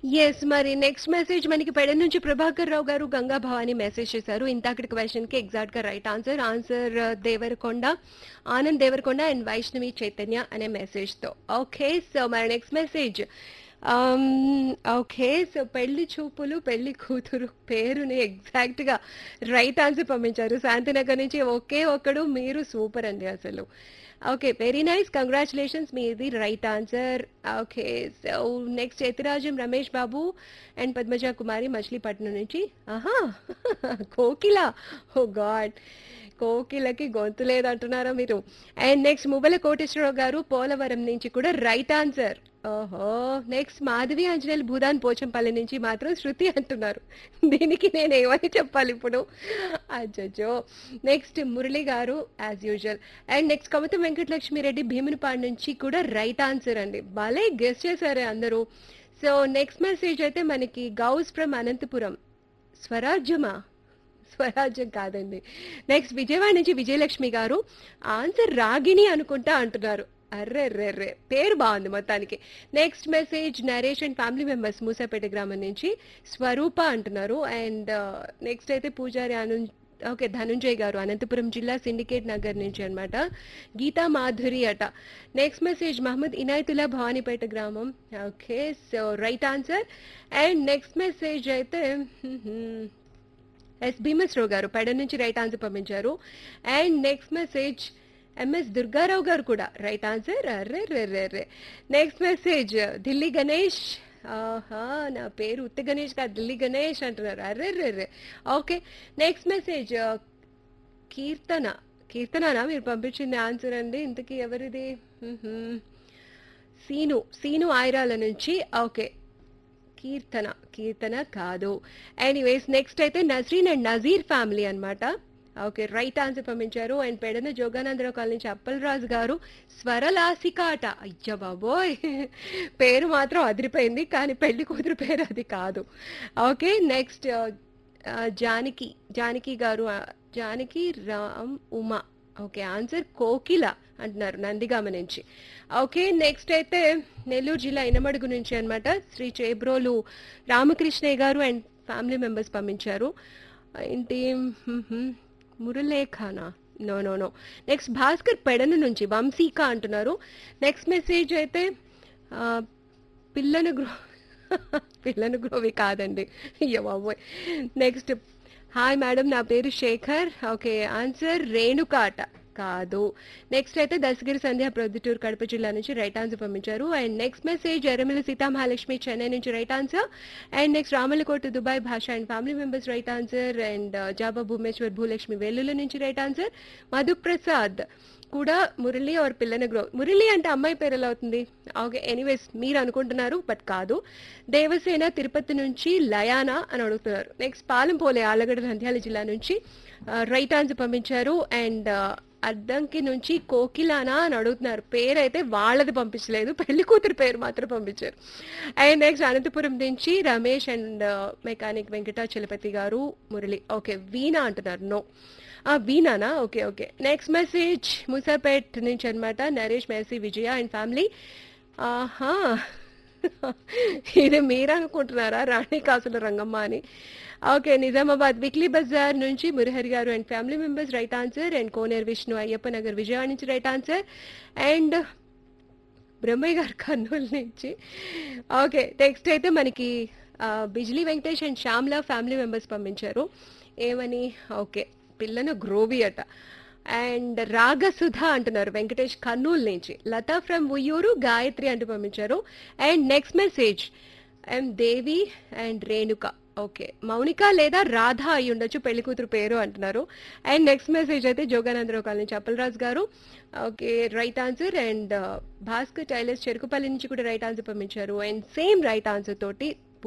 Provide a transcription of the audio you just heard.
Yes మరి next message మనకి పెడ నుంచి ప్రభాకర్ రావు గారు గంగా భవాని మెసేజ్ చేశారు ఇంతకటి క్వశ్చన్ కి ఎగ్జాక్ట్ గా right answer answer Devarakonda Anand Devarakonda and Vaishnavi Chaitanya అనే మెసేజ్ తో ఓకే సో మరి next message okay so Pelli Choopulu పెళ్లి కూతురు పేరుని ఎగ్జాక్ట్ గా రైట్ ఆన్సర్ పంపించారు శాంతినగర్ నుంచి ఒకే ఒక్కడు మీరు సూపర్ అండి అసలు ఓకే వెరీ నైస్ కంగ్రాచులేషన్స్ మీది right answer okay so next Yathirajam Ramesh Babu and Padmaja Kumari Machilipatnam నుంచి ఆహా కోకిల ఓ గాడ్ కోకిలకి గొంతు లేదంటున్నారా మీరు అండ్ నెక్స్ట్ ముబల కోటేశ్వరరావు గారు పోలవరం నుంచి కూడా రైట్ ఆన్సర్ ఓహో నెక్స్ట్ మాధవి ఆంజనేయులు భూదాన్ పోచంపల్లి నుంచి మాత్రం శృతి అంటున్నారు దీనికి నేను ఏమని చెప్పాలి ఇప్పుడు అజ్జో నెక్స్ట్ మురళి గారు as usual and next Kavitha Venkatalakshmireddy Bheemunipadu నుంచి కూడా రైట్ ఆన్సర్ అండి భలే గెస్ట్ చేశారే అందరూ సో నెక్స్ట్ మెసేజ్ అయితే మనకి గౌస్ ఫ్రమ్ అనంతపురం స్వరాజ్యమా స్వరాజ్యం కాదండి నెక్స్ట్ విజయవాడ నుంచి విజయలక్ష్మి గారు ఆన్సర్ రాగిణి అనుకుంటా అంటున్నారు అర్రే రే పేరు బాగుంది మొత్తానికి next message Naresh and family members Moosapeta గ్రామం నుంచి స్వరూప అంటున్నారు అండ్ నెక్స్ట్ అయితే పూజారి అను ఓకే ధనుంజయ్ గారు అనంతపురం జిల్లా సిండికేట్ నగర్ నుంచి అన్నమాట గీతా మాధురి అట నెక్స్ట్ మెసేజ్ మహమ్మద్ ఇనాయతుల్లా భవానీపేట గ్రామం okay so right answer and next message అయితే ఎస్ భీమస్రావు గారు పెడ నుంచి రైట్ ఆన్సర్ పంపించారు and next message MS Durgarao గారు కూడా రైట్ ఆన్సర్ అర్రే రే రే రే నెక్స్ట్ మెసేజ్ ఢిల్లీ గణేష్ ఆహా నా పేరు ఉత్త గణేష్ కాదు ఢిల్లీ గణేష్ అంటున్నారు అర్రే రే రే ఓకే నెక్స్ట్ మెసేజ్ కీర్తన కీర్తననా మీరు పంపించింది ఆన్సర్ అండి ఇంతకీ ఎవరిది మ్మ్హ్మ్. సీను సీను ఆయిరాల నుంచి ఓకే కీర్తన కీర్తన కాదు ఎనీవేస్ నెక్స్ట్ అయితే నజరీన్ అండ్ నజీర్ ఫ్యామిలీ అన్నమాట ఓకే రైట్ ఆన్సర్ పంపించారు అండ్ పెడన జోగానందరావు కాలనీ నుంచి అప్పలరాజు గారు స్వరలాసిక అట అయ్య బాబోయ్ పేరు మాత్రం అదిరిపోయింది కానీ పెళ్లి కూతురు పేరు అది కాదు ఓకే నెక్స్ట్ జానకి జానకి గారు ఆ, జానకి రామ్ ఉమా ఓకే ఆన్సర్ కోకిల అంటున్నారు నందిగామ నుంచి ఓకే నెక్స్ట్ అయితే నెల్లూరు జిల్లా ఇనమడుగు నుంచి అన్నమాట శ్రీ చేబ్రోలు రామకృష్ణయ్య గారు అండ్ ఫ్యామిలీ మెంబర్స్ పంపించారు ఏంటి మ్మ్హ్మ్. మురళేఖానా no no no next Bhaskar Pedana నుంచి వంశీక అంటున్నారు నెక్స్ట్ మెసేజ్ అయితే ఆ, పిల్లను గ్రో పిల్లను గ్రోవి కాదండి అయ్యో బాబోయ్ నెక్స్ట్ హాయ్ మేడం నా పేరు శేఖర్ ఓకే ఆన్సర్ రేణుకాట కాదు నెక్స్ట్ అయితే దశగిరి సంధ్య ప్రొద్దుటూరు కడప జిల్లా నుంచి రైట్ ఆన్సర్ పంపించారు and next message Erramilli Seethamahalakshmi Chennai నుంచి right answer and next Ramalakota Dubai Basha and family members right answer and జాబా భూమేశ్వర్ భూలక్ష్మి వెల్లుల నుంచి రైట్ ఆన్సర్ మధుప్రసాద్ కూడా మురళి ఆర్ పిల్లన గ్రో మురళి అంటే అమ్మాయి పేరు ఎలా అవుతుంది ఓకే ఎనీవేస్ మీరు అనుకుంటున్నారు బట్ కాదు దేవసేన తిరుపతి నుంచి లయానా అని అడుగుతున్నారు నెక్స్ట్ పాలంపోలే ఆలగడ్డ నంద్యాల జిల్లా నుంచి రైట్ ఆన్సర్ పంపించారు అండ్ అద్దంకి నుంచి కోకిలానా అని అడుగుతున్నారు పేరు అయితే వాళ్ళది పంపించలేదు పెళ్లి కూతురు పేరు మాత్రం పంపించారు అండ్ నెక్స్ట్ అనంతపురం నుంచి రమేష్ అండ్ మెకానిక్ వెంకటాచలపతి గారు మురళి ఓకే వీణా అంటున్నారు నో వీణానా okay okay next message Musapet నుంచి అన్నమాట Naresh Mercy Vijaya and family ఆహా ఇది మీరు అనుకుంటున్నారా రాణి కాసుల రంగమ్మ అని ఓకే నిజామాబాద్ వీక్లీ బజార్ నుంచి మురహరి గారు and family members right answer and Koneru Vishnu Ayyappa Nagar Vijayawada నుంచి రైట్ ఆన్సర్ అండ్ బ్రహ్మయ్య గారు కర్నూలు నుంచి ఓకే నెక్స్ట్ అయితే మనకి ఆ, Bijli Venkatesh and Shyamala family members పంపించారు ఏమని ఓకే పిల్లను గ్రోవి అట అండ్ రాగసుధ అంటున్నారు వెంకటేష్ కర్నూలు నుంచి లతా ఫ్రమ్ ఉయ్యూరు గాయత్రి అంటూ పంపించారు and next message M Devi and Renuka okay Mounika లేదా రాధ అయి ఉండొచ్చు పెళ్లి కూతురు పేరు అంటున్నారు అండ్ నెక్స్ట్ మెసేజ్ అయితే జోగానందరావు కాలనీ చప్పలరాజు గారు okay right answer and Bhaskar tailors Cherukupalli నుంచి కూడా రైట్ ఆన్సర్ పంపించారు అండ్ సేమ్ రైట్ ఆన్సర్ తోటి